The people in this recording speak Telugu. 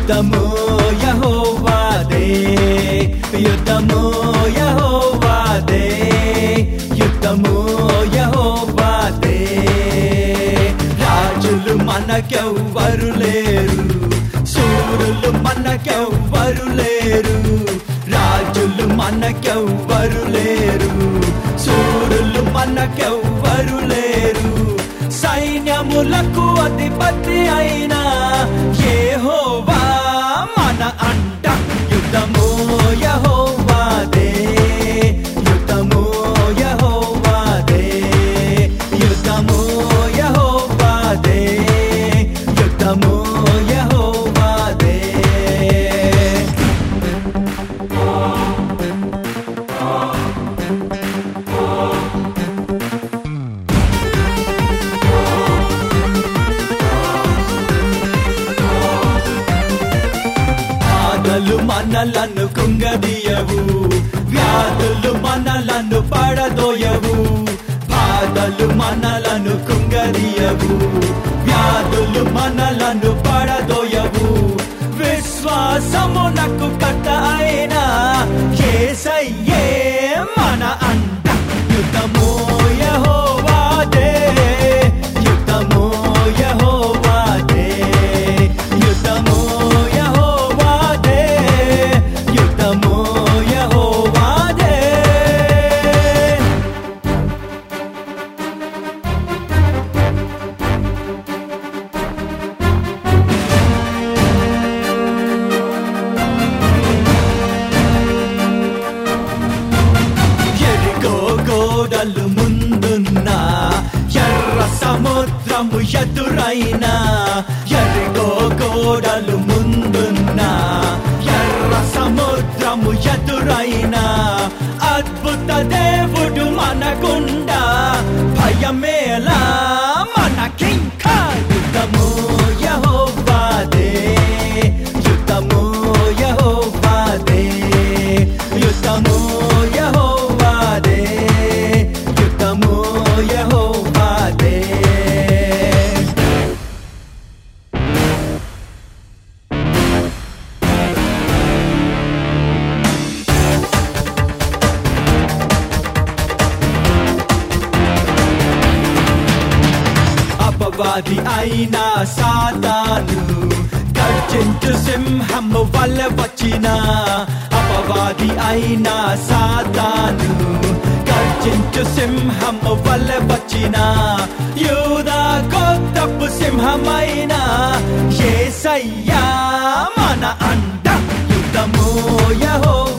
యుద్ధము యహోవాదే యుద్ధము యహోవాదే యుద్ధము యహోవాదే రాజులు మనకెవ్వరు లేరు సూరులు మనకెవ్వరు లేరు రాజులు మనకెవ్వరు లేరు సూరులు మనకెవ్వరు లేరు సైన్యములకు అధిపతి అయినా యెహోవా మన అంట యుద్ధము యహోవాదే యుద్ధము యహోవాదే యుద్ధము యహోవాదే యుద్ధము యహోవాదే బాధలు మనలను కుంగదీయవు వ్యాధులు మనలను పడదోయవు బాధలు మనలను కుంగదీయవు వ్యాధులు మనలను పడదోయవు విశ్వాసమునకు కట్ట అయినా కేసయ్యే మన అంట యుద్ధము యహోవాదే యుద్ధము యహోవాదే యుద్ధము యహోవాదే యుద్ధము యహోవాదే ఎరుగో గోడలు ముందున్నా ఎర్ర సముద్రము ఎదురైనా ఎరుగో గోడలు ముందున్నా ఎర్ర సముద్రము ఎదురైనా అద్భుత దేవుడు మనకుండా భయమేలా మనకింకా యుద్ధము యహోవాదే యుద్ధము యహోవాదే యుద్ధము యహోవాదే యుద్ధము యహోవాదే అపవాది అయిన సాతాను గర్జించు సింహము వల్ల వచ్చిన అపవాది అయిన సాతాను గర్జించు సింహము వల్ల వచ్చిన యూదా గోత్రపు సింహమైన ఏసయ్యా మన అండ యుద్ధము యహో